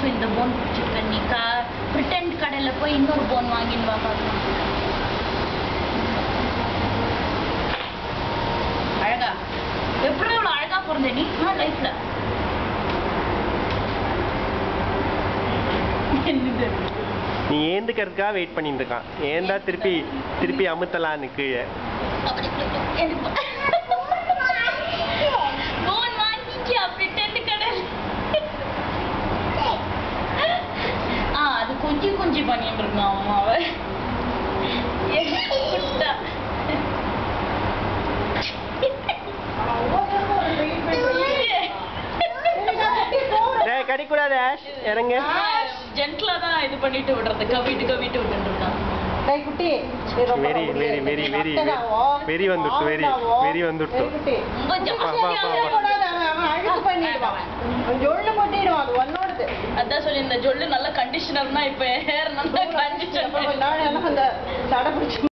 So இந்த phone பிடிச்சிருக்கேன் நீ கா ப்ரிட்டன்ட் கடையில் போய் இன்னொரு போன் வாங்கின்னு வா பார்க்கலாம் அழகா எப்படி இவ்வளோ அழகா பிறந்த நீ லைஃப்ல என்னது நீ ஏந்துக்கிறதுக்காக வெயிட் பண்ணிட்டு இருக்கான் ஏந்தா திருப்பி திருப்பி அமுத்தலான்னு கீழே அப்படி எனக்கு போன் வாங்கிக்கியா ப்ரிட்டன்ட் கடையில் ஆ அது கொஞ்சி கொஞ்சி பண்ணிட்டு இருந்தான் அம்மாவை குட்டா டேய் கடிக்கூடாது ஆஷ் இறங்க ஜென்ட்லா தான் இது பண்ணிட்டு விடுறது கவிட்டு கவிட்டு விட்டுட்டு இருக்கான் டேய் குட்டி நீ ரொம்ப வெறி, ரொம்ப வெறி, வெறி, வெறி, அத்தனாவோ, வெறி வந்துடுத்து, வெறி, ஆவுனாவோ. வெறி வந்துடுத்து. டேய் குட்டி. ரொம்ப வா, வா, வா, ஜாஸ்தியா வா. கூடாது, அவன் அவன் அழுக்கு பண்ணிடுவான் அவன் ஜொள்ளு கொட்டிடுவான் அது உன்னோடது அதான் சொல்லி இந்த ஜொல்லு நல்ல கண்டிஷனர்னா இப்ப ஹேர் நல்ல கண்டிஷனர் நான் என்ன அந்த சடை பிடிச்சி